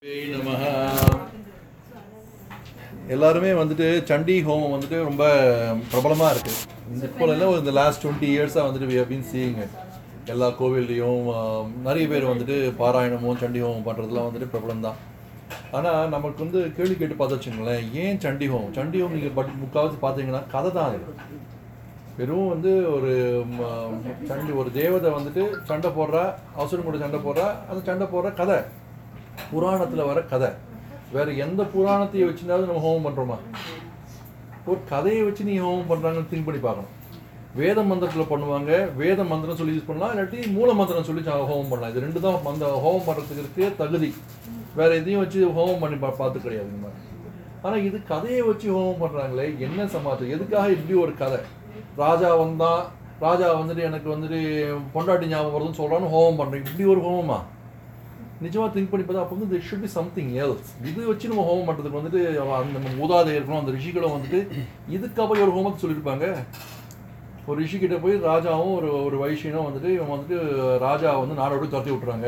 ஜெய் நமஹ. எல்லாருமே வந்துட்டு சண்டி ஹோமம் வந்துட்டு ரொம்ப பிரபலமாக இருக்குது இந்த இப்போலாம் இந்த லாஸ்ட் டுவெண்ட்டி இயர்ஸாக வந்துட்டு we have been seeing it எல்லா கோவில்லையும் ஆஹ், நிறைய பேர் வந்துட்டு பாராயணமும் சண்டி ஹோமம் பண்ணுறதுலாம் வந்துட்டு பிரபலம் தான் ஆனால் நமக்கு வந்து கேள்வி கேட்டு பார்த்து வச்சுங்களேன் ஏன் சண்டி ஹோமம் சண்டி ஹோமம் நீங்கள் பட் முக்கால்வாசி பார்த்தீங்கன்னா கதை தான் அது வெறும் வந்து ஒரு ம- சண்டி ஒரு தேவதை வந்துட்டு சண்டை போடுறா அவசரம் கூட சண்டை போடுறா அந்த சண்டை போடுற கதை புராணத்தில் வர கதை வேற எந்த புராணத்தையும் வச்சுனாவது நம்ம ஹோமம் பண்ணுறோமா ஒரு கதையை வச்சு நீ ஹோமம் பண்ணுறாங்கன்னு திங்க் பண்ணி பார்க்கணும் வேத மந்திரத்தில் பண்ணுவாங்க வேத மந்திரம் சொல்லி யூஸ் பண்ணலாம் இல்லாட்டி மூல மந்திரம் சொல்லி ச- ஹோமம் பண்ணலாம் இது ரெண்டு தான் அந்த ஹோமம் பண்ணுறதுக்கு இருக்க தகுதி வேற எதையும் வச்சு ஹோமம் பண்ணி பா பார்த்து கிடையாது இந்த மாதிரி ஆனால் இது கதையை வச்சு ஹோமம் பண்ணுறாங்களே என்ன சமாச்சாரம் எதுக்காக இப்படி ஒரு கதை ராஜா வந்தான் ராஜா வந்துட்டு எனக்கு வந்துட்டு பொண்டாட்டி ஞாபகம் வருதுன்னு சொல்கிறான்னு ஹோமம் பண்ணுறேன் இப்படி ஒரு ஹோமமா நிஜமாக திங்க் பண்ணி பார்த்தா அப்போ வந்து there should be something else இது வச்சு நம்ம ஹோமம் பண்ணுறதுக்கு வந்துட்டு அவ- அந்த நம்ம மூதாதையர்களும் அந்த ரிஷிகளும் வந்துட்டு இதுக்காக ஒரு ஹோமத்தை சொல்லியிருப்பாங்க ஒரு ரிஷிக்கிட்ட போய் ராஜாவும் ஒரு ஒரு வைஷ்யனும் வந்துட்டு இவன் வந்துட்டு ராஜா வந்து நாடோட துரத்தி விட்டுறாங்க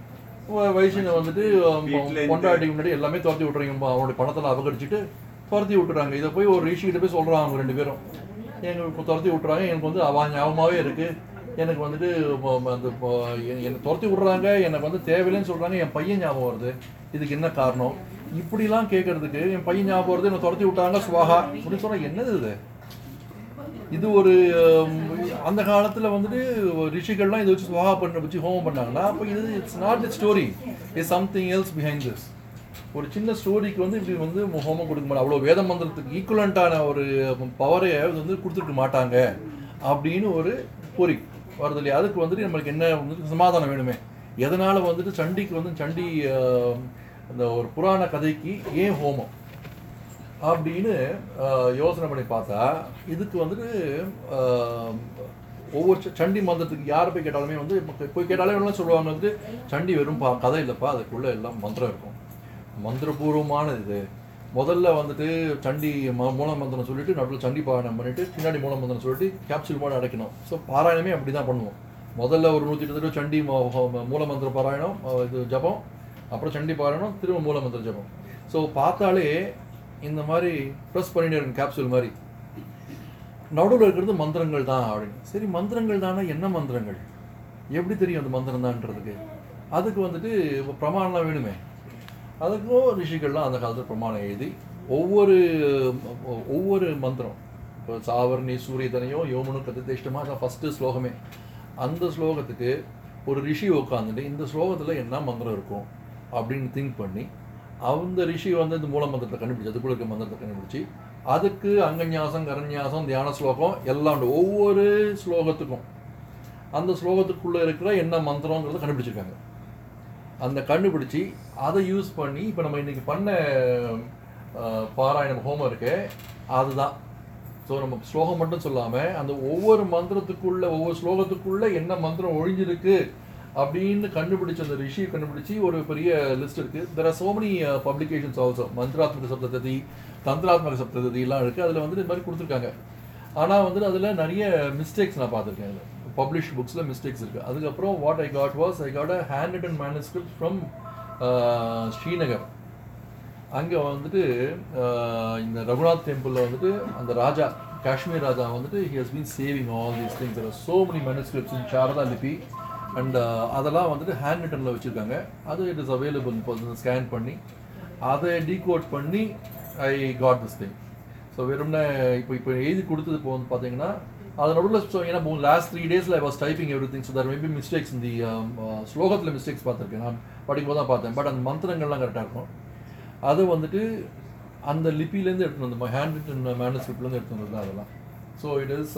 வ- வைஷ்யனை வந்துட்டு வீட்ல பொண்டாட்டி முன்னாடி எல்லாமே துரத்தி விட்டுறாங்க அவனுடைய பணத்தில் அபகரிச்சுட்டு துரத்தி விட்டுறாங்க இதை போய் ஒரு ரிஷிக்கிட்ட போய் சொல்கிறாங்க அவங்க ரெண்டு பேரும் எங்களுக்கு துரத்தி விட்டுறாங்க எனக்கு வந்து அவன் ஞாபகமாகவே இருக்குது எனக்கு வந்துட்டு ம- ம- அந்த ப- எ- என்னை துரத்தி விட்றாங்க எனக்கு வந்து தேவையில்லைன்னு சொல்கிறாங்க என் பையன் ஞாபகம் வருது இதுக்கு என்ன காரணம் இப்படிலாம் கேட்கறதுக்கு என் பையன் ஞாபகம் வருது என்னை துரத்தி விட்டாங்க சுவாகா அப்படின்னு சொன்னால் என்னது இது இது ஒரு ஹம், அந்த காலத்தில் வந்துட்டு ரிஷிகள்லாம் இதை வச்சு சுவாகா பண்ண வச்சு ஹோமம் பண்ணாங்கன்னா அப்போ இது it's not the story is something else behind this ஒரு சின்ன ஸ்டோரிக்கு வந்து இப்படி வந்து ஹோமம் கொடுக்க மாட்டாங்க அவ்வளோ வேத மந்திரத்துக்கு ஈக்குவலண்ட்டான ஒரு பவரை வந்து கொடுத்துருக்க மாட்டாங்க அப்படின்னு ஒரு பொறி வருது இல்லையா அதுக்கு வந்துட்டு நம்மளுக்கு என்ன வந்துட்டு சமாதானம் வேணுமே எதனால் வந்துட்டு சண்டிக்கு வந்து சண்டி ஆஹ், அந்த ஒரு புராண கதைக்கு ஏன் ஹோமம் அப்படின்னு ஆஹ், யோசனை பண்ணி பார்த்தா இதுக்கு வந்துட்டு ஆஹ், ஒவ்வொரு ச- சண்டி மந்திரத்துக்கு யாரை போய் கேட்டாலுமே வந்து இப்ப போய் கேட்டாலே என்ன சொல்லுவாங்க வந்து சண்டி வெறும் பா கதை இல்லைப்பா அதுக்குள்ள எல்லாம் மந்திரம் இருக்கும் மந்திரபூர்வமான இது முதல்ல வந்துட்டு சண்டி ம மூல மந்திரம் சொல்லிட்டு நடுவில் சண்டி பாராயணம் பண்ணிட்டு பின்னாடி மூல மந்திரம் சொல்லிட்டு கேப்சூல் மாதிரி அடைக்கணும் ஸோ பாராயணமே அப்படி தான் பண்ணுவோம் முதல்ல ஒரு நூற்றி இருபது சண்டி ம- ஹோ- மூல மந்திர பாராயணம் அஹ் இது ஜபம் அப்புறம் சண்டி பாராயணம் திரும்ப மூல மந்திர ஜபம் ஸோ பார்த்தாலே இந்த மாதிரி ப்ரெஸ் பண்ணிட்டே இருக்கும் கேப்சூல் மாதிரி நடுவில் இருக்கிறது மந்திரங்கள் தான் அப்படின்னு சரி மந்திரங்கள் தானே என்ன மந்திரங்கள் எப்படி தெரியும் அந்த மந்திரம் தான்றதுக்கு அதுக்கு வந்துட்டு பிரமாணம்லாம் வேணுமே அதுக்கும் ரிஷிகள்லாம் அந்த காலத்தில் பிரமாணம் எழுதி ஒவ்வொரு ஒவ்வொரு மந்திரம் இப்போ சாவர்ணி சூரியதனையோ யோமனு கதிதேஷ்டமாக தான் ஃபஸ்ட்டு ஸ்லோகமே அந்த ஸ்லோகத்துக்கு ஒரு ரிஷி உட்காந்துட்டு இந்த ஸ்லோகத்தில் என்ன மந்திரம் இருக்கும் அப்படின்னு திங்க் பண்ணி அந்த ரிஷி வந்து இந்த மூல மந்திரத்தை கண்டுபிடிச்சு அதுக்குள்ள இருக்க மந்திரத்தை கண்டுபிடிச்சு அதுக்கு அங்கன்யாசம் கரண்யாசம் தியான ஸ்லோகம் எல்லாம் உண்டு ஒவ்வொரு ஸ்லோகத்துக்கும் அந்த ஸ்லோகத்துக்குள்ளே இருக்கிற என்ன மந்திரங்கிறத கண்டுபிடிச்சிருக்காங்க அந்த கண்டுபிடிச்சி அதை யூஸ் பண்ணி இப்போ நம்ம இன்னைக்கு பண்ண அஹ், பாராயணம் ஹோமம் இருக்கு அதுதான் ஸோ நம்ம ஸ்லோகம் மட்டும் சொல்லாமல் அந்த ஒவ்வொரு மந்திரத்துக்குள்ள ஒவ்வொரு ஸ்லோகத்துக்குள்ள என்ன மந்திரம் ஒழிஞ்சிருக்கு அப்படின்னு கண்டுபிடிச்ச அந்த ரிஷி கண்டுபிடிச்சி ஒரு பெரிய லிஸ்ட் இருக்கு there are so many publications also மந்திராத்மக சப்ததி தந்திராத்மக சப்ததி எல்லாம் இருக்கு அதில் வந்து இது மாதிரி கொடுத்துருக்காங்க ஆனால் வந்து அதில் நிறைய மிஸ்டேக்ஸ் நான் பார்த்துருக்கேன் அதில் பப்ளிஷ் புக்ஸில் மிஸ்டேக்ஸ் இருக்குது அதுக்கப்புறம் what I got was I got a hand written manuscript from Srinagar அங்கே வந்துட்டு ஆஹ், இந்த ரகுநாத் டெம்பிளில் வந்துட்டு அந்த ராஜா காஷ்மீர் ராஜா வந்துட்டு he has been saving all these things there are so many manuscripts in Sharada லிபி அண்ட் அதெல்லாம் வந்துட்டு ஹேண்ட் ரிட்டனில் வச்சுருக்காங்க அது இட் இஸ் அவைலபிள் இப்போ ஸ்கேன் பண்ணி அதை டீகோட் பண்ணி I got this thing so வெறும்னா இப்போ இப்போ எழுதி கொடுத்தது இப்போ வந்து பார்த்தீங்கன்னா அது நடுவில் ஸோ ஏன்னா லாஸ்ட் த்ரீ டேஸில் I was typing everything so there maybe mistakes இந்த ஸ்லோகத்தில் மிஸ்டேக்ஸ் பார்த்துருக்கேன் நான் படிக்கும்போது தான் பார்த்தேன் பட் அந்த மந்திரங்கள்லாம் கரெக்டாக இருக்கும் அது வந்துட்டு அந்த லிபிலேருந்து எடுத்துட்டு வந்து ஹேண்ட் ரிட்டன் மேனுஸ்கிரிப்ட்லேருந்து எடுத்துட்டு வந்தது தான் அதெல்லாம் so it is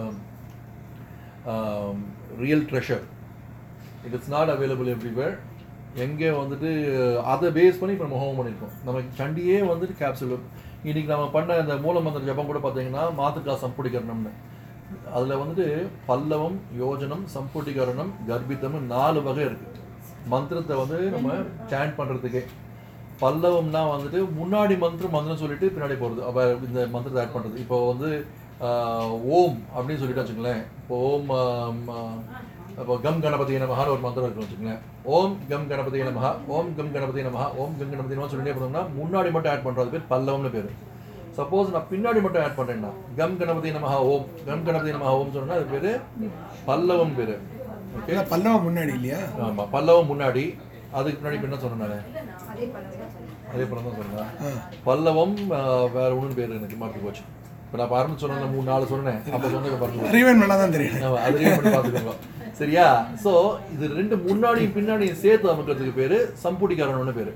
real treasure it is not available everywhere எங்கே வந்துட்டு அதை பேஸ் பண்ணி இப்போ நம்ம ஹோம் பண்ணியிருக்கோம் நம்ம சண்டியே வந்துட்டு கேப்சூல் இன்னைக்கு நம்ம பண்ண இந்த மூலமந்திர ஜபம் கூட பார்த்தீங்கன்னா மாத்துக்கா சம்புடிகரணம்னு அதில் வந்துட்டு பல்லவம் யோஜனம் சம்புட்டிகரணம் கர்ப்பித்தம்னு நாலு வகை இருக்குது மந்திரத்தை வந்து நம்ம சேண்ட் பண்ணுறதுக்கே பல்லவம்னா வந்துட்டு முன்னாடி மந்திரம் மந்திரம் சொல்லிட்டு பின்னாடி போகிறது அப்போ இந்த மந்திரத்தை ஆட் பண்ணுறது இப்போ வந்து ஆஹ், ஓம் அப்படின்னு சொல்லிட்டு வச்சுங்களேன் இப்போ ஓம் ஆம், ஆஹ், அப்போ கம் கணபதி நமஹான்னு ஒரு மந்திரம் இருக்கு வச்சுக்கோங்களேன் ஓம் கம் கணபதி நமஹா ஓம் கம் கணபதி நமஹா ஓம் கம் கணபதி நமஹா சொல்லிட்டே போனோம்னா முன்னாடி மட்டும் ஆட் பண்றது பேர் பல்லவம்னு பேர் சப்போஸ் நான் பின்னாடி மட்டும் ஆட் பண்றேன்னா கம் கணபதி நமஹா ஓம் கம் கணபதி நமஹா ஓம் சொன்னா அது பேரு பல்லவம் பேரு ஓகே ஏன்னா பல்லவம் முன்னாடி இல்லையா ஆமா பல்லவம் முன்னாடி அதுக்கு முன்னாடி இப்ப என்ன சொன்னேன் நானு? அதே பழம் தான் சொன்னேன் அதே படம் தான் சொன்னேன் ஆ. பல்லவம் ஆஹ், வேற ஒன்றும் பேர் எனக்கு மாற்றி போச்சு இப்போ நான் ஆரம்பிச்சு சொன்னேன் மூணு நாலு சொன்னேன் அப்போ சொன்னது பாருங்க ரீவன் நல்லா தான் தெரியும் ஆமா, அது read பண்ணி பார்த்துக்கோங்க சரியா சோ இது ரெண்டு முன்னாடியும் பின்னாடியும் சேர்த்து அமைக்கிறதுக்கு பேரு சம்புடிகரணம்னு பேரு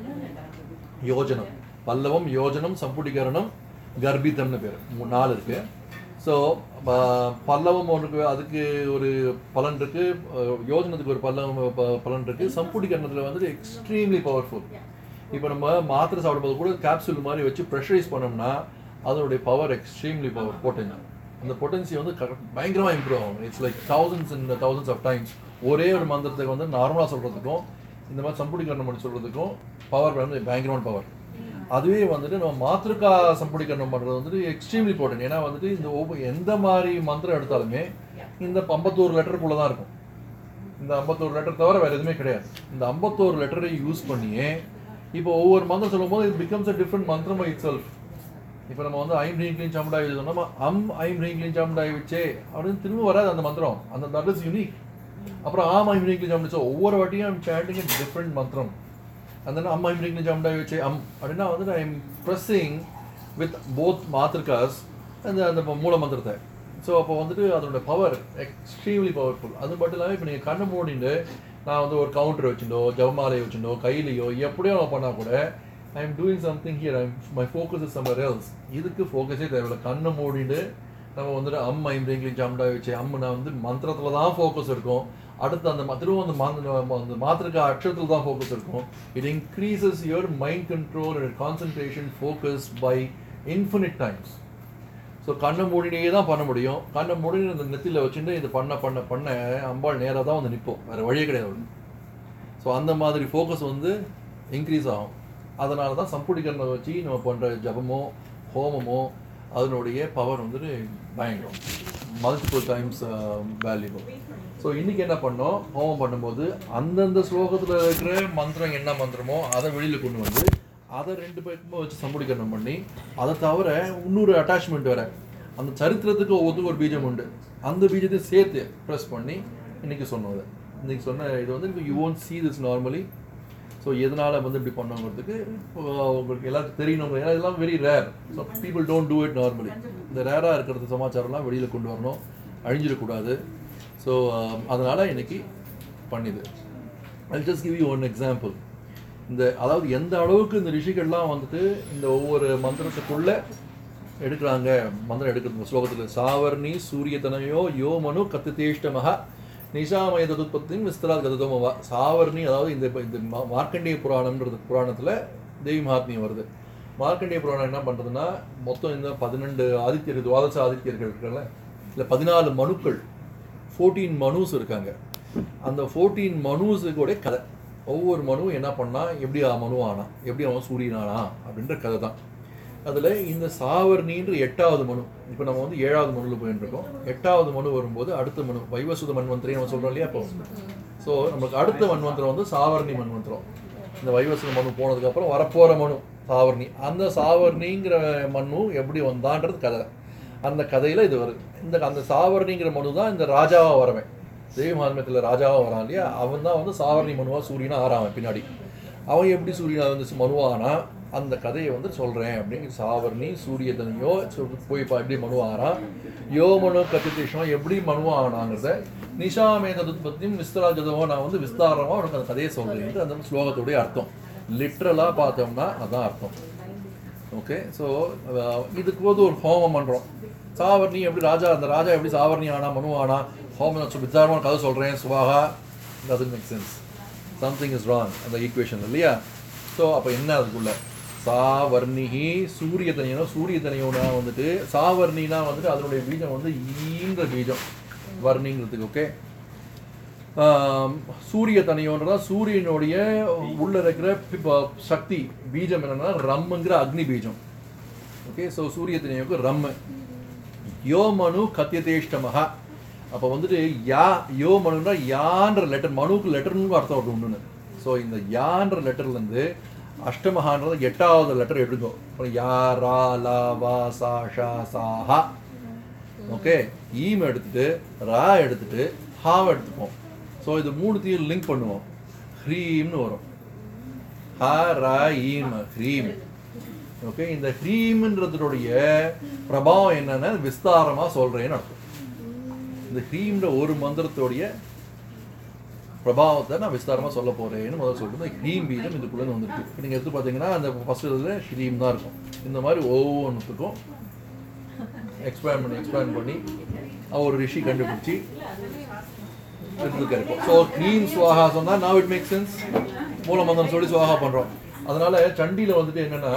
யோஜனம் பல்லவம் யோஜனம் சம்புடிகரணம் கர்ப்பிதம்னு பேரு மூணு நாலு இருக்கு ஸோ பல்லவம் ஒன்றுக்கு அதுக்கு ஒரு பலன் இருக்கு அஹ், யோஜனத்துக்கு ஒரு பல்லவம் ப- பலன் இருக்கு சம்புடிகரணத்தில் வந்துட்டு எக்ஸ்ட்ரீம்லி பவர்ஃபுல் இப்போ நம்ம மாத்திரை சாப்பிடும்போது கூட கேப்சூல் மாதிரி வச்சு ப்ரெஷரைஸ் பண்ணோம்னா அதனுடைய பவர் எக்ஸ்ட்ரீம்லி பவர் போட்டேன் அந்த பொட்டன்சி வந்து கரெக்ட் பயங்கரமாக இம்ப்ரூவ் ஆகும் it's like thousands in thousands of times ஒரே ஒரு மந்திரத்தை வந்து நார்மலாக சொல்கிறதுக்கும் இந்த மாதிரி சம்புடிகரணம் பண்ணி சொல்கிறதுக்கும் பவர் வந்து பயங்கரமான பவர் அதுவே வந்துட்டு நம்ம மாத்திருக்கா சம்புடிகரணம் பண்ணுறது வந்துட்டு எக்ஸ்ட்ரீம்லி இம்பார்ட்டன்ட் ஏன்னா வந்துட்டு இந்த ஒவ்வொரு எந்த மாதிரி மந்திரம் எடுத்தாலுமே இந்த ஐம்பத்தோரு லெட்டருக்குள்ளே தான் இருக்கும் இந்த ஐம்பத்தோரு லெட்டர் தவிர வேறு எதுவுமே கிடையாது இந்த ஐம்பத்தோரு லெட்டரை யூஸ் பண்ணியே இப்போ ஒவ்வொரு மந்திரம் சொல்லும்போது it becomes a different மந்திரம் இட் செல்ஃப் இப்போ நம்ம வந்து ஐம் ரீங் க்ளீன் சாமுண்டாய் எழுதணும்னா அம் ஐம் ரீங் க்ளீன் சாமுண்டாய் வச்சே அப்படின்னு திரும்ப வராது அந்த மந்திரம் அந்த தட் இஸ் யூனிக் அப்புறம் ஆம் ஐம் ரீங் க்ளீன் சாமுண்டாய் ஒவ்வொரு வாட்டியும் ஐம் சாண்டிங் இன் டிஃப்ரெண்ட் மந்திரம் அந்த அம் ஐம் ரீங் க்ளீன் சாமுண்டாய் வச்சே அம் அப்படின்னா வந்து I am pressing with both மாத்திருக்காஸ் அந்த அந்த மூல மந்திரத்தை ஸோ அப்போ வந்துட்டு அதோட பவர் எக்ஸ்ட்ரீம்லி பவர்ஃபுல் அது மட்டும் இல்லாமல் இப்போ நீங்கள் கண்ணை மூடிட்டு நான் வந்து ஒரு கவுண்டர் வச்சுட்டோ ஜவமாலை வச்சுட்டோ கையிலையோ எப்படியோ நான் பண்ணால் கூட I am doing something here I'm my focus is somewhere else இதுக்கு ஃபோக்கஸே தேவையில்லை கண்ணை மூடிட்டு நம்ம வந்துட்டு அம் ஐம் ரீங்கிலிங் ஜாம்டா வச்சு அம்முனா வந்து மந்திரத்தில் தான் ஃபோக்கஸ் இருக்கும் அடுத்து அந்த ம- திரும்ப அந்த மாந்த அந்த மாத்திருக்க அக்ஷரத்தில் தான் ஃபோக்கஸ் இருக்கும் it increases your mind control and concentration focus by infinite times so கண்ணை மூடினே தான் பண்ண முடியும் கண்ணை மூடினு இந்த நெத்தியில் வச்சுட்டு இது பண்ண பண்ண பண்ண அம்பாள் நேராக தான் வந்து நிற்போம் வேறு வழியே கிடையாது ஸோ அந்த மாதிரி ஃபோக்கஸ் வந்து இன்க்ரீஸ் ஆகும் அதனால தான் சம்புடிக்கரணை வச்சு நம்ம பண்ணுற ஜபமோ ஹோமமோ அதனுடைய பவர் வந்துட்டு பயங்கரம் மல்டிபிள் டைம்ஸ் வேல்யூபிள் ஸோ இன்றைக்கி என்ன பண்ணோம் ஹோமம் பண்ணும்போது அந்தந்த ஸ்லோகத்தில் இருக்கிற மந்திரம் என்ன மந்திரமோ அதை வெளியில் கொண்டு வந்து அதை ரெண்டு பக்கமும் வச்சு சம்புடிக்கரணம் பண்ணி அதை தவிர இன்னொரு அட்டாச்மெண்ட் வேற அந்த சரித்திரத்துக்கு ஒவ்வொருத்துக்கும் ஒரு பீஜம் உண்டு அந்த பீஜத்தையும் சேர்த்து ப்ரெஸ் பண்ணி இன்னைக்கு சொன்னது இன்னைக்கு சொன்ன இது வந்து you won't see this normally so எதனால் வந்து இப்படி பண்ணோங்கிறதுக்கு இப்போ உங்களுக்கு எல்லாருக்கும் தெரியணும் ஏன்னா இதெல்லாம் very rare so people don't do it normally இந்த ரேராக இருக்கிறது சமாச்சாரம்லாம் வெளியில் கொண்டு வரணும் அழிஞ்சிடக்கூடாது ஸோ அதனால் இன்னைக்கு பண்ணிது I just give you one example இந்த அதாவது எந்த அளவுக்கு இந்த ரிஷிகள்லாம் வந்துட்டு இந்த ஒவ்வொரு மந்திரத்துக்குள்ள எடுக்கிறாங்க மந்திரம் எடுக்கிறது இந்த ஸ்லோகத்தில் சாவர்ணி சூரியதனயோ யோமனு கத்திதேஷ்டமஹ நிஷாமய ததுத்பத்தின் விஸ்தராத் கததோமவா சாவர்ணி அதாவது இந்த இந்த மா- மார்க்கண்டேய புராணம்ன்றது புராணத்தில் தேவி மகாத்மியம் வருது மார்க்கண்டேய புராணம் என்ன பண்ணுறதுன்னா மொத்தம் இந்த பதினெண்டு ஆதித்யர் துவாதச ஆதித்யர்கள் இருக்காங்கல்ல இல்லை பதினாலு மனுக்கள் ஃபோர்டீன் மனுஸ் இருக்காங்க அந்த ஃபோர்டீன் மனுஸுக்கூட கதை ஒவ்வொரு மனுவும் என்ன பண்ணா எப்படி அவன் மனு ஆனா எப்படி அவன் சூரியன் ஆனா அப்படின்ற கதை தான் அதில் இந்த சாவர்ணின்ற எட்டாவது மனு இப்போ நம்ம வந்து ஏழாவது மனுவில் போயிட்டு இருக்கோம் எட்டாவது மனு வரும்போது அடுத்த மனு வைவசுத மன்வந்திரி நம்ம சொல்கிறோம் இல்லையா இப்போ ஸோ நமக்கு அடுத்த மன்வந்திரம் வந்து சாவர்ணி மன்வந்திரம் இந்த வைவசுத மனு போனதுக்கப்புறம் வரப்போகிற மனு சாவர்ணி அந்த சாவர்ணிங்கிற மனு எப்படி வந்தான்றது கதை அந்த கதையில் இது வருது இந்த அந்த சாவர்ணிங்கிற மனு தான் இந்த ராஜாவாக வரவன் தேவமாத்மத்தில் ராஜாவாக வரான் இல்லையா அவன் தான் வந்து சாவர்ணி மனுவா சூரியனா ஆறான் பின்னாடி அவன் எப்படி சூரியனா வந்து மனுவானா அந்த கதையை வந்து சொல்கிறேன் அப்படின்னு சாவர்ணி சூரியதனையோ போய் இப்போ எப்படி மனுவாரான் யோ மனு கத்திதேஷம் எப்படி மனுவானாங்கிறத நிஷாமேத பற்றியும் விஸ்தராஜதமோ நான் வந்து விஸ்தாரமாக உனக்கு அந்த கதையை சொல்கிறேன் அந்த ஸ்லோகத்துடைய அர்த்தம் லிட்ரலாக பார்த்தோம்னா அதான் அர்த்தம் ஓகே ஸோ இதுக்கு போது ஒரு ஹோமம் பண்ணுறோம் சாவர்ணி எப்படி ராஜா அந்த ராஜா எப்படி சாவர்ணி ஆனா மனு ஆனா ஹோமம் சொ- வித்தாரமான கதை சொல்கிறேன் சுவாகா doesn't make sense something is wrong அந்த ஈக்குவேஷன் இல்லையா ஸோ அப்போ என்ன அதுக்குள்ள சாவர்ணிகி சூரிய தனியனோ சூரிய தனியோனா வந்துட்டு சாவர்ணினா வந்துட்டு அதனுடைய பீஜம் வந்து ஈன்ற பீஜம் வர்ணிங்கிறதுக்கு ஓகே ஆம், சூரிய தனியோன்றதா சூரியனுடைய உள்ள இருக்கிற பி- ப- சக்தி பீஜம் என்னன்னா ரம்முங்கிற அக்னி பீஜம் ஓகே ஸோ சூரிய தனியோக்கு ரம் யோமனு கத்தியதேஷ்டமஹ அப்போ வந்துட்டு யா யோ மனுன்னா யான்ற லெட்டர் மனுவுக்கு லெட்டர்னு அர்த்தம் வருது ஒன்றுன்னு ஸோ இந்த யான்ற லெட்டர்லேருந்து அஷ்டமகான்றது எட்டாவது லெட்டர் எடுக்கும் அப்புறம் யா ரா லா வா சா ஷா சா ஹா ஓகே ஈம் எடுத்துட்டு ரா எடுத்துட்டு ஹாவை எடுத்துப்போம் ஸோ இது மூணுத்தையும் லிங்க் பண்ணுவோம் ஹ்ரீம்னு வரும் ஹ ர ஈம் ஹ்ரீம் ஓகே இந்த ஹ்ரீம்ன்றதுடைய பிரபாவம் என்னன்னா விஸ்தாரமாக சொல்கிறேன்னு அர்த்தம் இந்த ஹ்ரீம்ன்ற ஒரு மந்திரத்துடைய பிரபாவத்தை நான் விஸ்தாரமாக சொல்ல போகிறேன்னு முதல்ல சொல்லிட்டு இந்த ஹ்ரீம் பீஜம் இதுக்குள்ளே வந்துருக்கு இப்போ நீங்கள் எடுத்து பார்த்தீங்கன்னா அந்த ஃபஸ்ட் இதில் ஹ்ரீம் தான் இருக்கும் இந்த மாதிரி ஒவ்வொன்றுத்துக்கும் எக்ஸ்பேண்ட் பண்ணி எக்ஸ்பேண்ட் பண்ணி அவர் ஒரு ரிஷி கண்டுபிடிச்சி எடுத்துருக்காரு ஸோ க்ளீன் சுவாகா சொன்னால் now இட் மேக் சென்ஸ் மூலமந்திரம் சொல்லி சுவாகா பண்ணுறோம் அதனால சண்டியில் வந்துட்டு என்னன்னா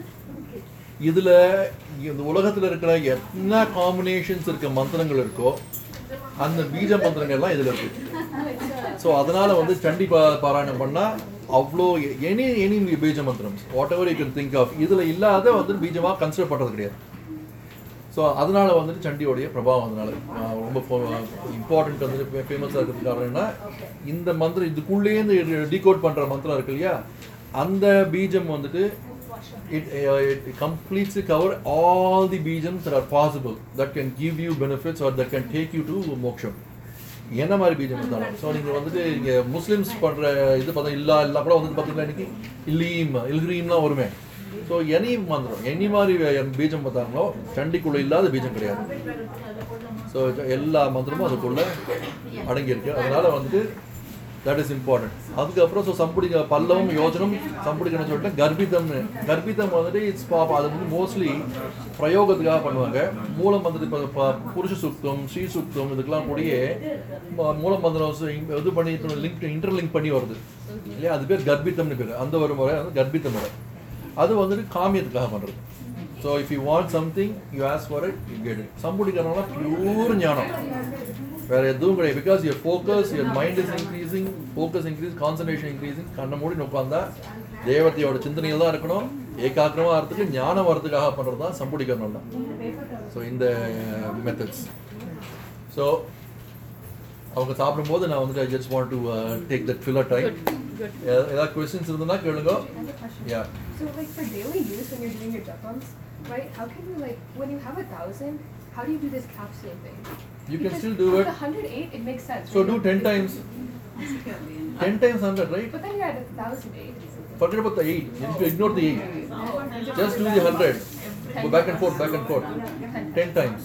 இதில் இந்த உலகத்தில் இருக்கிற என்ன காம்பினேஷன்ஸ் இருக்க மந்திரங்கள் இருக்கோ அந்த பீஜ மந்திரங்கள்லாம் இதில் இருக்கு ஸோ அதனால வந்து சண்டி பா பாராயணம் பண்ணால் அவ்வளோ எனி எனி பீஜ மந்திரம் whatever you can think of இதில் இல்லாத வந்து பீஜமாக கன்சிடர் பண்ணுறது கிடையாது ஸோ அதனால வந்துட்டு சண்டியோடைய பிரபாவம் அதனால ஆஹ் ரொம்ப இம்பார்ட்டன்ட் வந்துட்டு ஃபேமஸாக இருக்கிறதுக்கு காரணம் என்ன இந்த மந்திரம் இதுக்குள்ளேருந்து டீகோட் பண்ணுற மந்திரம் இருக்கு இல்லையா அந்த பீஜம் வந்துட்டு it, uh, it completes to cover all the beejams that are possible that can give you benefits or that can take you to moksham என்ன மாதிரி பீஜம் இருந்தாலும் ஸோ நீங்கள் வந்துட்டு இங்கே முஸ்லிம்ஸ் பண்ணுற இது பார்த்தா இல்லா இல்லா கூட வந்துட்டு பார்த்தீங்கன்னா இன்னைக்கு இல்லீம் இல்கிரீம்லாம் வருமே ஸோ எனி மந்திரம் எனி மாதிரி பீஜம் பார்த்தாங்களோ சண்டிக்குள்ள இல்லாத பீஜம் கிடையாது ஸோ எல்லா மந்திரமும் அதுக்குள்ள அடங்கியிருக்கு அதனால வந்துட்டு தட் இஸ் இம்பார்ட்டன்ட் அதுக்கப்புறம் ஸோ சம்புடிக்க பல்லவம் யோஜனம் சம்புடிக்கணும்னு சொல்லிட்டு கர்ப்பிதம்னு கர்ப்பிதம் வந்துட்டு இட்ஸ் பாப் அது வந்து மோஸ்ட்லி பிரயோகத்துக்காக பண்ணுவாங்க மூலம் வந்துட்டு இப்போ இப்போ புருஷ சுக்தம் ஸ்ரீ சுக்தம் இதுக்கெல்லாம் கூடயே ம- மூல மந்திரம் சு- இது பண்ணி லிங்க் இன்டர்லிங்க் பண்ணி வருது இல்லையா அது பேர் கர்ப்பித்தம்னு பேர் அந்த ஒரு முறை வந்து கர்ப்பித்த முறை அது வந்துட்டு காமியத்துக்காக பண்ணுறது so if you want something you ask for it you get it சம்புடிக்கிறவங்களாம் பியூர் ஞானம் வேற எதுவும் கிடையாது because your focus your mind is increasing focus increase concentration increasing கண்ணை மூடி உட்காந்தா தேவத்தையோட சிந்தனையில் தான் இருக்கணும் ஏகாக்கிரமாக வரதுக்கு ஞானம் வரதுக்காக பண்ணுறது தான் சம்புடிக்கணும் தான் ஸோ இந்த மெத்தட்ஸ் ஸோ அவங்க சாப்பிடும்போது நான் வந்துட்டு I just want to take that filler time ஏதாவது கொஸ்டின்ஸ் இருந்ததுன்னா கேளுங்க யா So like for daily use when you're doing your japams, right? How can you like when you have a thousand? How do you do this capsuling thing? You can Because still do with it. The hundred eight, it makes sense. So right? do 10 times. 10 times 100, right? But then you're at a thousand eight. Forget about the 8. You can ignore the 8. Just do the 100. Go back and forth, back and forth. 10 times.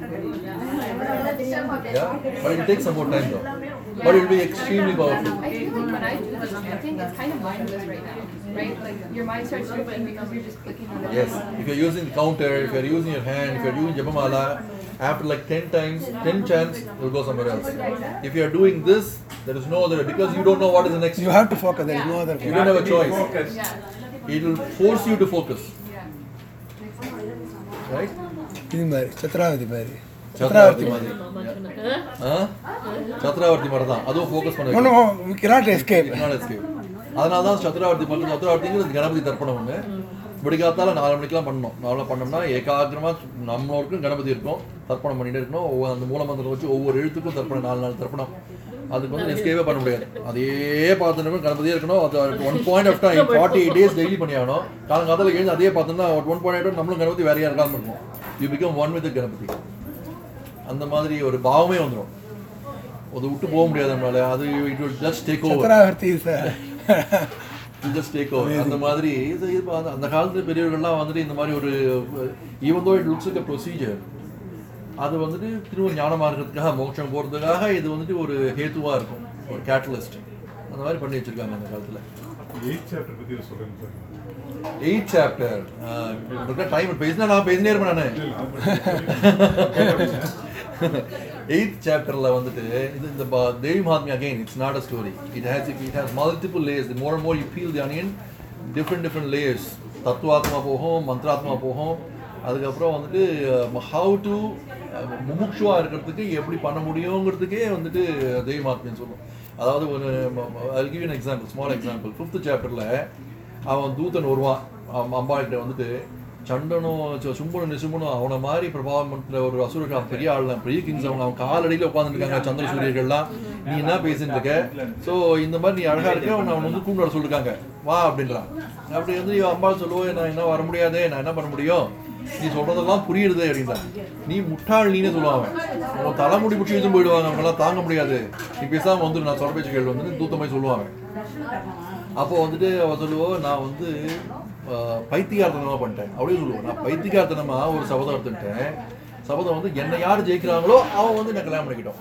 Yeah? But it will take some more time though. But it will be extremely powerful. I feel like when I do this chanting, it's kind of mindless right now, right? Like your mind starts drifting because you're just clicking on the Yes. If you're using the counter, if you're using your hand, if you're using Japamala, after like 10 times, 10 chants, you'll go somewhere else. If you're doing this, there is no other because you don't know what is the next. You have to focus. There is no other. You don't have a choice. Yeah. It will force you to focus. Yeah. Right? இது மாதிரி சத்ராவதி மாதிரி சத்ராவர்த்தி மாதிரி ஆ? சத்ராவர்த்தி மாதிரி தான் அதுவும் focus பண்ண No, no, we cannot escape. Escape அதனால தான் சத்ராவர்த்தி மட்டும் சத்ராவர்த்திங்கிறது கணபதி தர்ப்பணம் ஒன்று விடிகாத்தால நாலு மணிக்கெல்லாம் பண்ணணும் நாலு பண்ணோம்னா ஏகாகிரமாக நம்மளுக்கும் கணபதி இருக்கும் தர்ப்பணம் பண்ணிட்டே இருக்கணும் ஒவ்வொரு அந்த மூலமந்திரம் வச்சு ஒவ்வொரு எழுத்துக்கும் தர்ப்பணம் நாலு நாலு தர்ப்பணம் அதுக்கு வந்து எஸ்கேவே பண்ண முடியாது அதே பார்த்துட்டு கணபதியே இருக்கணும் அது one point of time forty eight days daily பண்ணி ஆகணும் காலங்காலத்தில் எழுந்து அதே பார்த்தோம்னா ஒன் பாயிண்ட் எயிட் நம்மளும் கணபதி வேறையாக இருக்காமல் இருக்கும் you become one with Ganapathi அந்த மாதிரி ஒரு பாவமே வந்துடும் அது விட்டு போக முடியாது நம்மளால அது it will just take over சத்ராவர்த்தி is a just take over அந்த மாதிரி இது இது அந்த- அந்த காலத்துல பெரியவர்கள்லாம் வந்துட்டு இந்த மாதிரி ஒரு even though it looks like procedure அது வந்துட்டு திரும்ப ஞானமாக இருக்கிறதுக்காக மோட்சம் போகிறதுக்காக இது வந்துட்டு ஒரு ஹேத்துவாக இருக்கும் ஒரு கேட்டலிஸ்ட் அந்த மாதிரி பண்ணி வச்சிருக்காங்க அந்த காலத்தில் எயிட் சாப்டர் பத்தி சொல்றேன் சார் எயிட் சாப்டர் டைம் பேசினா நான் பேசினே இருப்பேன் நான் எயித் சாப்டர்ல வந்துட்டு இது இந்த ப- Devi Mahatmya again it's not a story it has it has multiple layers more and more you feel the onion different different layers தத்துவாத்மா போகும் மந்திராத்மா போகும் அதுக்கப்புறம் வந்துட்டு ஹவு டு முமுட்சுவாக இருக்கிறதுக்கு எப்படி பண்ண முடியுங்கிறதுக்கே வந்துட்டு தேவி மகாத்மின்னு சொல்லும் அதாவது ஒரு I give an example small example fifth சாப்டரில் அவன் தூதன் வருவான் அவன் அம்பாள்கிட்ட வந்துட்டு சண்டனும் சு- சும்பனும் நிசும்பனும் அவனை மாதிரி பிரபாவம் பண்ற ஒரு அசுரர்கள் அவன் பெரிய ஆள் பெரிய கிங்ஸ் அவங்க அவன் காலடியில் உட்காந்துருக்காங்க சந்திர சூரியர்கள்லாம் நீ என்ன பேசிட்டு இருக்க ஸோ இந்த மாதிரி நீ அழகா இருக்க அவன் அவன் வந்து கூண்டு வர சொல்லிருக்காங்க வா அப்படின்றான் அப்படி வந்து இவன் அம்மா சொல்லுவோம் நான் என்ன வர முடியாதே நான் என்ன பண்ண முடியும் நீ சொல்றதெல்லாம் புரியுது அப்படின்றான் நீ முட்டாள் நீனே சொல்லுவான் அவன் உன் தலைமுடி பிடிச்சி இழுத்து போயிடுவாங்க அவங்களாம் தாங்க முடியாது நீ பேசாம வந்து நான் சொல்ல பேச்சு கேள்வி வந்து தூத்தமாய் சொல்லுவாங்க அப்போ வந்துட்டு அவ சொல்லுவோம் நான் வந்து ஆஹ், பைத்தியக்காரத்தனமா பண்ணிட்டேன் அப்படியே சொல்லுவோம் நான் பைத்தியக்காரத்தனமா ஒரு சபதம் எடுத்துட்டேன் சபதம் வந்து என்னை யார் ஜெயிக்கிறாங்களோ அவன் வந்து நான் கல்யாணம் பண்ணிக்கிட்டோம்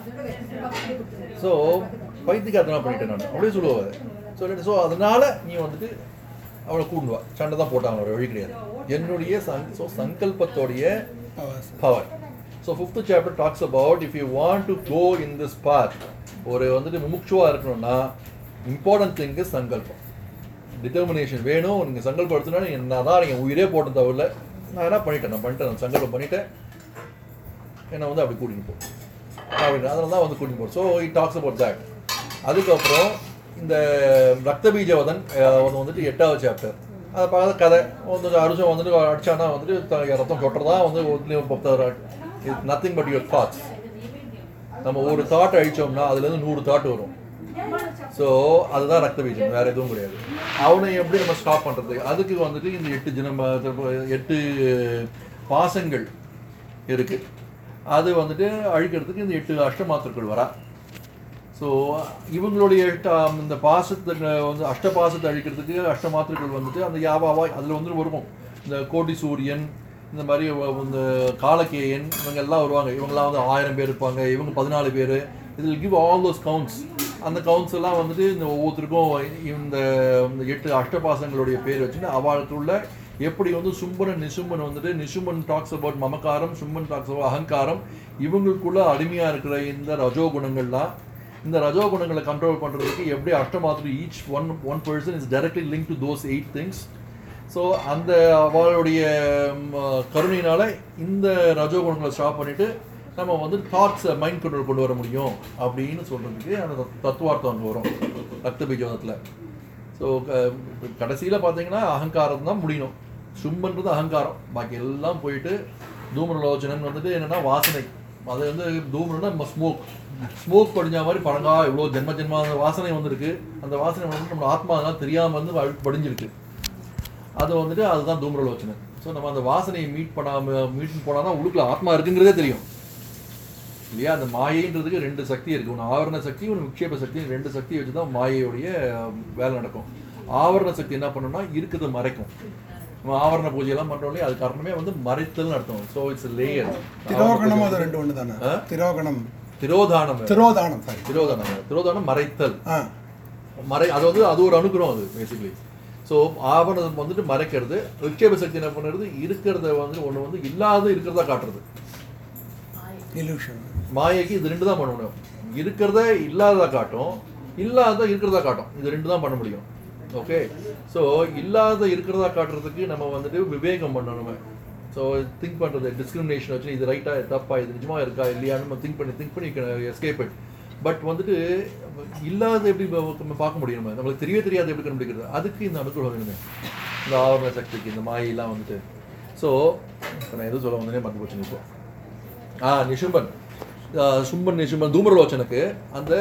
ஸோ பைத்தியக்காரத்தனமா பண்ணிட்டேன் நான் அப்படியே சொல்லுவாங்க சொல்லிட்டு ஸோ அதனால நீ வந்துட்டு அவளை கூண்டுவா சண்டை தான் போட்டாங்க ஒரு வழி கிடையாது என்னுடைய சங் ஸோ சங்கல்பத்தோடைய power so fifth chapter talks about if you want to go in this path ஒரு வந்துட்டு முமுட்சுவாக இருக்கணும்னா இம்பார்ட்டன்ட் திங் இஸ் சங்கல்பம் டிட்டர்மினேஷன் வேணும் நீங்கள் சங்கல்பம் எடுத்துனா என்ன தான் நீங்கள் உயிரே போட்ட தவிர நான் என்ன பண்ணிட்டேன் நான் பண்ணிட்டேன் நான் சங்கல்பம் பண்ணிட்டேன் என்னை வந்து அப்படி கூட்டின்னு போ அப்படின்னு அதனால தான் வந்து கூட்டின்னு போகிறோம் so it talks about that அதுக்கப்புறம் இந்த ரத்த பீஜவதன் அஹ், அது வந்துட்டு எட்டாவது சாப்டர் அதை பார்க்காத கதை வந்து அடிச்சம் வந்துட்டு அடிச்சானா வந்துட்டு த- ரத்தம் சொட்டுறதா வந்து நத்திங் பட் யுவர் தாட்ஸ் நம்ம ஒரு தாட் அழிச்சோம்னா அதுலேருந்து நூறு தாட் வரும் ஸோ அதுதான் ரத்த பீஜம் வேற எதுவும் கிடையாது அவனை எப்படி நம்ம ஸ்டாப் பண்றது அதுக்கு வந்துட்டு இந்த எட்டு ஜனம் எட்டு பாசங்கள் இருக்கு அது வந்துட்டு அழிக்கிறதுக்கு இந்த எட்டு அஷ்டமாத்திரங்கள் வரா ஸோ இவங்களுடைய ட- இந்த பாசத்தை வந்து அஷ்ட பாசத்தை அழிக்கிறதுக்கு அஷ்டமாத்திரங்கள் வந்துட்டு அந்த யாவாவா அதில் வந்து வரும் இந்த கோட்டி சூரியன் இந்த மாதிரி வ- இந்த காலக்கேயன் இவங்க எல்லாம் வருவாங்க இவங்கெல்லாம் வந்து ஆயிரம் பேர் இருப்பாங்க இவங்க பதினாலு பேர் இதில் கிவ் ஆல் தோஸ் கவுண்ட்ஸ் அந்த கவுண்ட்ஸ் எல்லாம் வந்துட்டு இந்த ஒவ்வொருத்தருக்கும் இந்த இந்த எட்டு அஷ்டபாசங்களுடைய பேர் வச்சுட்டு அவளுக்குள்ள எப்படி வந்து சும்பன் நிசும்பன் வந்துட்டு நிசும்பன் டாக்ஸ் அபவுட் மமக்காரம் சும்பன் டாக்ஸ் அபவுட் அகங்காரம் இவங்களுக்குள்ள அடிமையா இருக்கிற இந்த ரஜோ குணங்கள்லாம் இந்த ரஜோ குணங்களை கண்ட்ரோல் பண்றதுக்கு எப்படி அஷ்டமாத்திரி each one one person is directly link to those eight things so அந்த அவளுடைய ம், கருணையினால இந்த ரஜோ குணங்களை ஸ்டாப் பண்ணிட்டு நம்ம வந்து தாட்ஸை மைண்ட் கண்ட்ரோல் கொண்டு வர முடியும் அப்படின்னு சொல்றதுக்கு அந்த தத்- தத்துவார்த்தம் அங்கே வரும் ரத்த பீஜவதத்தில் ஸோ கடைசியில் பார்த்தீங்கன்னா அகங்காரம் தான் முடியணும் சும்பன்றது அகங்காரம் பாக்கி எல்லாம் போயிட்டு தூமரலோச்சனன் வந்துட்டு என்னன்னா வாசனை அது வந்து தூமரம்னா ஸ்மோக் ஸ்மோக் படிஞ்ச மாதிரி பழங்கா இவ்வளோ ஜென்ம ஜென்மா அந்த வாசனை வந்திருக்கு அந்த வாசனை வந்து நம்ம ஆத்மா அதெல்லாம் தெரியாமல் வந்து அழுக்கு படிஞ்சிருக்கு அது வந்துட்டு அதுதான் தூமரலோச்சனன் ஸோ நம்ம அந்த வாசனையை மீட் பண்ணாமல் மீட் போனால் தான் உள்ளுக்குள்ள ஆத்மா இருக்குங்கிறதே தெரியும் இல்லையா அந்த மாயைன்றதுக்கு ரெண்டு சக்தி இருக்கு ஒன்று ஆவரண சக்தி ஒன்று விக்ஷேப சக்தி ரெண்டு சக்தி வச்சு தான் மாயையுடைய அஹ், வேலை நடக்கும் ஆவரண சக்தி என்ன பண்ணும்னா இருக்கிறத மறைக்கும் நம்ம ஆவரண பூஜையெல்லாம் பண்றோம் இல்லையா அது காரணமே வந்து மறைத்தல்னு அர்த்தம் ஸோ இட்ஸ் லேயர் திரோகணம் அது ரெண்டு ஒன்று தானே ஆ? திரோகணம் திரோதானம் வேற. திரோதானம் சாரி திரோதானம் வேற. திரோதானம் மறைத்தல் ஆ மறை அது வந்து அது ஒரு அனுகிரகம் அது பேசிக்கலி ஸோ ஆவரணம் வந்துட்டு மறைக்கிறது விக்ஷேப சக்தி என்ன பண்ணுறது இருக்கிறத வந்து ஒன்று வந்து இல்லாத இருக்கிறதா காட்டுறது இலூஷன் மாயைக்கு இது ரெண்டு தான் பண்ண முடியும் இருக்கிறத இல்லாததா காட்டும் இல்லாத இருக்கிறதா காட்டும் இது ரெண்டு தான் பண்ண முடியும் ஓகே ஸோ இல்லாத இருக்கிறதா காட்டுறதுக்கு நம்ம வந்துட்டு விவேகம் பண்ணணும் ஸோ திங்க் பண்ணுறது டிஸ்கிரிமினேஷன் வச்சு இது ரைட்டா இது தப்பா இது நிஜமா இருக்கா இல்லையான்னு நம்ம திங்க் பண்ணி திங்க் பண்ணி எஸ்கேப் இட் பட் வந்துட்டு இல்லாத எப்படி ப- நம்ம பார்க்க முடியும் நம்ம நம்மளுக்கு தெரியவே தெரியாது எப்படி கண்டுபிடிக்கிறது அதுக்கு இந்த அனுகிரகம் வேணுமே இந்த ஆவரண சக்திக்கு இந்த மாயெல்லாம் வந்துட்டு ஸோ நான் எதுவும் சொல்ல வந்தேனே மறந்து போச்சு இப்போ ஆ நிஷும்பன் ஆ, சும்பன் நிஷும்பன் தூமரலோச்சனுக்கு அந்த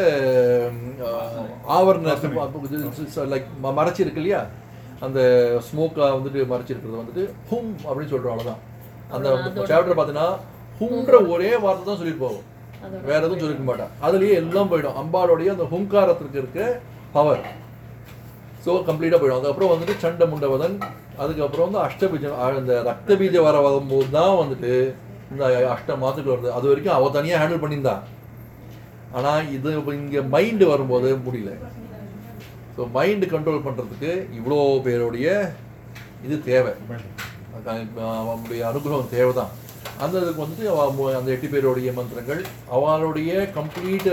ஆ, ஆவரண லைக் மறைச்சி இருக்கு இல்லையா அந்த ஸ்மோக்கா வந்துட்டு மறைச்சிருக்கிறது வந்துட்டு ஹும் அப்படின்னு சொல்றோம் அவ்வளவுதான் அந்த சாப்டர் பார்த்தீங்கன்னா ஹும்ன்ற ஒரே வார்த்தை தான் சொல்லிட்டு போகும் வேற எதுவும் சொல்லிருக்க மாட்டான் அதுலயே எல்லாம் போயிடும் அம்பாளுடைய அந்த ஹுங்காரத்திற்கு இருக்க பவர் ஸோ கம்ப்ளீட்டாக போயிடும் அதுக்கப்புறம் வந்துட்டு சண்ட முண்டவதன் அதுக்கப்புறம் வந்து அஷ்டபீஜம் அஹ் இந்த ரத்த பீஜம் வர வரும்போது தான் வந்துட்டு இந்த அஷ்ட மாத்துக்கு வருது அது வரைக்கும் அவ தனியாக ஹேண்டில் பண்ணியிருந்தா ஆனால் இது இங்கே மைண்டு வரும்போது முடியல ஸோ மைண்டு கண்ட்ரோல் பண்ணுறதுக்கு இவ்வளோ பேருடைய இது தேவை அதான் அவனுடைய அனுகிரகம் தேவை தான் அந்த இதுக்கு வந்துட்டு அவ மு- அந்த எட்டு பேருடைய மந்திரங்கள் அவளுடைய கம்ப்ளீட்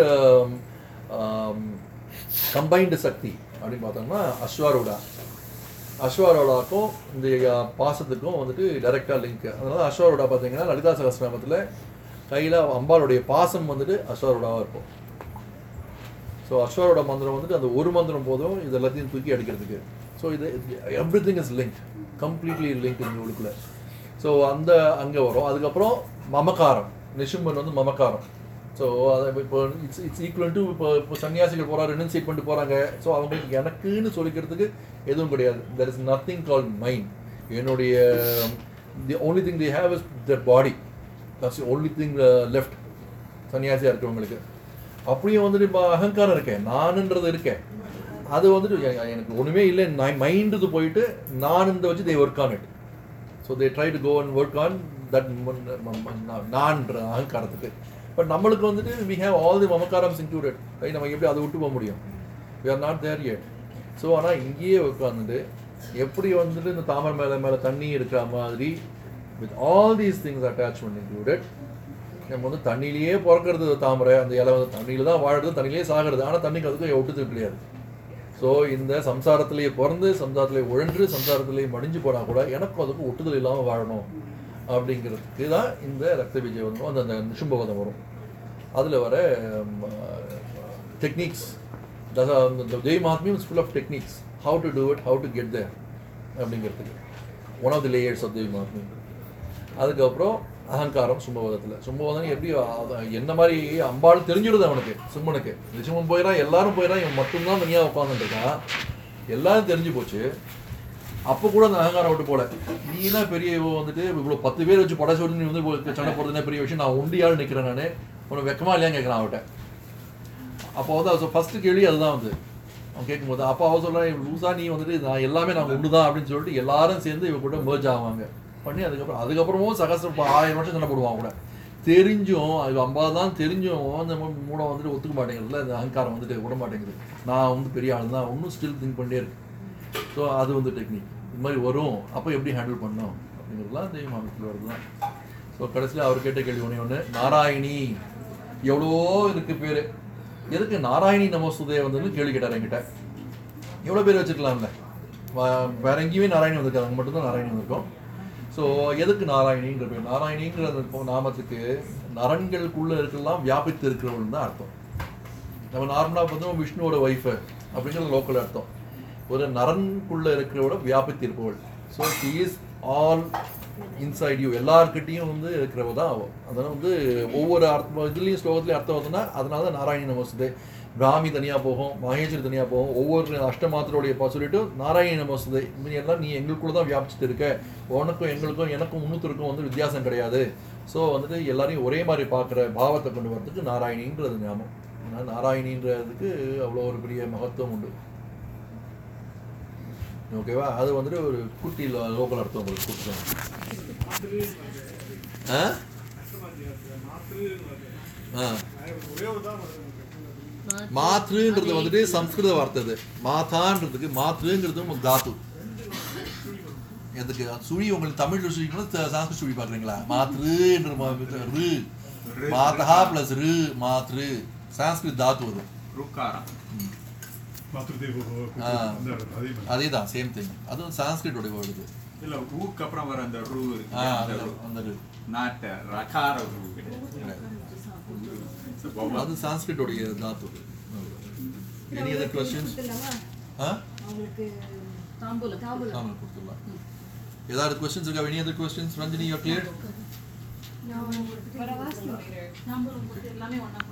கம்பைன்டு சக்தி அப்படின்னு பார்த்தோம்னா அஸ்வாரூடா அஸ்வாரோடாக்கும் இந்த அஹ், பாசத்துக்கும் வந்துட்டு டைரெக்டாக லிங்க் அதனால அஸ்வாரோடா பார்த்தீங்கன்னா லலிதா சகஸ்ரநாமத்தில் கையில் அம்பாளுடைய பாசம் வந்துட்டு அஸ்வாரோடாவாக இருக்கும் ஸோ அஸ்வாரோட மந்திரம் வந்துட்டு அந்த ஒரு மந்திரம் போதும் இது எல்லாத்தையும் தூக்கி அடிக்கிறதுக்கு ஸோ இது everything is link completely link இந்த உள்ளுக்குள்ள ஸோ அந்த அங்கே வரும் அதுக்கப்புறம் மமக்காரம் நிஷும்பன் வந்து மமக்காரம் ஸோ அது இப்போ இட்ஸ் இட்ஸ் ஈக்குவல் டு இப்போ இப்போ சன்னியாசிகள் போகிறாங்க ரெனன்சியேட் பண்ணிட்டு போகிறாங்க ஸோ அவங்களுக்கு எனக்குன்னு சொல்லிக்கிறதுக்கு எதுவும் கிடையாது there is nothing call mind என்னுடைய the only thing they have is their body that's only thing left சன்னியாசியாக இருக்கிறவங்களுக்கு அப்படியும் வந்துட்டு இப்போ அகங்காரம் இருக்கேன் நானுன்றது இருக்கேன் அது வந்துட்டு எ- எனக்கு ஒன்றுமே இல்லை நான் மைண்டுக்கு போயிட்டு நான் இந்த வச்சு they work on it so they try to go and work on that நான்ற அகங்காரத்துக்கு பட் நம்மளுக்கு வந்துட்டு வி ஹேவ் ஆல் தி மமக்காரம்ஸ் இன்க்ளூடட் ரைட் நம்ம எப்படி அதை விட்டு போக முடியும் we are not there yet so ஆனால் இங்கேயே உட்காந்துட்டு எப்படி வந்துட்டு இந்த தாமரை மேலே மேலே தண்ணி இருக்கிற மாதிரி with all these things attachment included நம்ம வந்து தண்ணியிலேயே பிறக்கிறது தாமரை அந்த இலை வந்து தண்ணியில தான் வாழுறது தண்ணியிலே சாகிறது ஆனால் தண்ணிக்கு அதுக்கும் ஒட்டுது கிடையாது ஸோ இந்த சம்சாரத்திலேயே பிறந்து சம்சாரத்திலே உழன்று சம்சாரத்திலேயே மடிஞ்சு போனால் கூட எனக்கும் அதுக்கும் ஒட்டுதல் இல்லாமல் வாழணும் அப்படிங்கிறதுக்கு தான் இந்த ரத்த விஜய் வந்து அந்த அந்த நிஷும்பவதம் வரும் அதில் வர டெக்னிக்ஸ் அந்த ஜெய் Mahatmyam is full of techniques how to do it how to get there அப்படிங்கிறதுக்கு one of the layers of Devi Mahatmyam அதுக்கப்புறம் அகங்காரம் சும்பவதத்தில் சும்பவதம் எப்படி அத- என்ன மாதிரி அம்பாள் தெரிஞ்சிடுது அவனுக்கு சும்மனுக்கு நிச்சயமும் போயிடறான் எல்லாரும் போயிடறான் இவன் மட்டும்தான் தனியாக உட்காந்துருக்கான் எல்லாரும் தெரிஞ்சு போச்சு அப்போ கூட அந்த அகங்காரம் விட்டு போல நீலாம் பெரிய இவ வந்துட்டு இவ்வளோ பத்து பேர் வச்சு படம் சொல்லி நீ வந்து இப்போ சண்டை போடுறதுனே பெரிய விஷயம் நான் உண்டியால் நிற்கிறேன் நான் உனக்கு வெக்கமா இல்லையான்னு கேட்குறான் அவட்ட அப்போ வந்து அவ ஃபஸ்ட்டு கேள்வி அதுதான் வந்து அவன் கேட்கும்போது அப்போ அவ சொல்கிறான் லூசா நீ வந்துட்டு நான் எல்லாமே நாங்கள் ஒன்று தான் அப்படின்னு சொல்லிட்டு எல்லாரும் சேர்ந்து இவ கூட merge ஆவாங்க பண்ணி அதுக்கப்புறம் அதுக்கப்புறமும் சகசிரம் இப்ப ஆயிரம் வருஷம் சண்டை போடுவான் கூட தெரிஞ்சும் அது ஐம்பது தான் தெரிஞ்சும் அந்த மூ- மூளை வந்துட்டு ஒத்துக்க மாட்டேங்குதுல அந்த அகங்காரம் வந்துட்டு விட மாட்டேங்குது நான் வந்து பெரிய ஆள் தான் இன்னும் ஸ்டில் திங்க் பண்ணிட்டே இருக்கு ஸோ அது வந்து டெக்னிக் இது மாதிரி வரும் அப்போ எப்படி ஹேண்டில் பண்ணணும் அப்படிங்கிறதுலாம் தெய்வம் அமைப்பில் வருது தான் ஸோ கடைசியில் அவர் கேட்ட கேள்வி ஒன்று ஒன்று நாராயணி எவ்வளோ இருக்கு பேர் எதுக்கு நாராயணி நமஸ்துதே வந்துன்னு கேள்வி கேட்டார் என்கிட்ட எவ்வளோ பேர் வச்சுருக்கலாம்ல வ- வேற எங்கேயுமே நாராயணி வந்திருக்காங்க அங்கே மட்டும்தான் நாராயணி வந்திருக்கோம் ஸோ எதுக்கு நாராயணிங்கிற பேர் நாராயணிங்கிற அந்த இப்போ நாமத்துக்கு நரன்களுக்குள்ளே இருக்கலாம் வியாபித்து இருக்கிறவள் தான் அர்த்தம் நம்ம நார்மலாக பார்த்தோம் விஷ்ணுவோட ஒய்ஃபு அப்படிங்கிற லோக்கல் அர்த்தம் ஒரு நரன்குள்ளே இருக்கிறவட வியாபித்து இருப்பவள் so she is all inside you எல்லார்கிட்டையும் வந்து இருக்கிறவ தான் அவள் அதனால் வந்து ஒவ்வொரு அர்த்தம் இதுலேயும் ஸ்லோகத்துலேயும் அர்த்தம் வருதுன்னா அதனால தான் நாராயணி நமஸ்தே பிராமி தனியாக போகும் மகேஸ்வரி தனியாக போகும் ஒவ்வொரு அஷ்டமாத்திரோடைய பா சொல்லிட்டு நாராயணி நமஸ்தே இப்படி எல்லாம் நீ எங்களுக்குள்ள தான் வியாபிச்சுட்டு இருக்க உனக்கும் எங்களுக்கும் எனக்கும் முன்னூத்தருக்கும் வந்து வித்தியாசம் கிடையாது ஸோ வந்துட்டு எல்லாரையும் ஒரே மாதிரி பார்க்குற பாவத்தை கொண்டு வரதுக்கு நாராயணின்றது ஞாபகம் ஏன்னா நாராயணின்றதுக்கு அவ்வளோ ஒரு பெரிய மகத்துவம் உண்டு ஓகேவா அது வந்துட்டு ஒரு குட்டி லோக்கல் அர்த்தம் உங்களுக்கு கொடுத்துருவோம் ஆ ஆ மாத்ருன்றது வந்துட்டு சம்ஸ்கிருத வார்த்தை அது மாதான்றதுக்கு மாத்ருங்கிறதும் ஒரு தாத்து எதுக்கு சுழி உங்களுக்கு தமிழ்ல சுழிக்கணும் சான்ஸ்கிருத் சுழி பார்க்குறீங்களா மாத்ரு என்ற மா- ரு மாதா பிளஸ் ரு மாத்ரு சான்ஸ்கிருத் தாத்து அது ருக்காரம் மாத்ருதேவ ஆ. அந்த அதே மாதிரி அதே தான் சேம் திங் அதுவும் சான்ஸ்கிரிட்டோட வேர்டு இது இல்ல ஊக்கு அப்புறம் வர அந்த ரூ இருக்கு ஆ அந்த அந்த ரூ அந்த ரு. நாட்ட ரகார ரூ கிடையாது So, பௌவா. அது சான்ஸ்கிரிட்டோடைய தாத்து எனி அதர் கொஸ்டின்ஸ் ஆ அவங்களுக்கு தாம்பூலம் தாம்பூலம் ஆமாம் கொடுத்துடலாம் ஏதாவது கொஸ்டின்ஸ் இருக்கா any other questions Ranjini you clear No, but I'll ask you later. தாம்பூலம் கொடுத்து எல்லாமே ஒண்ணா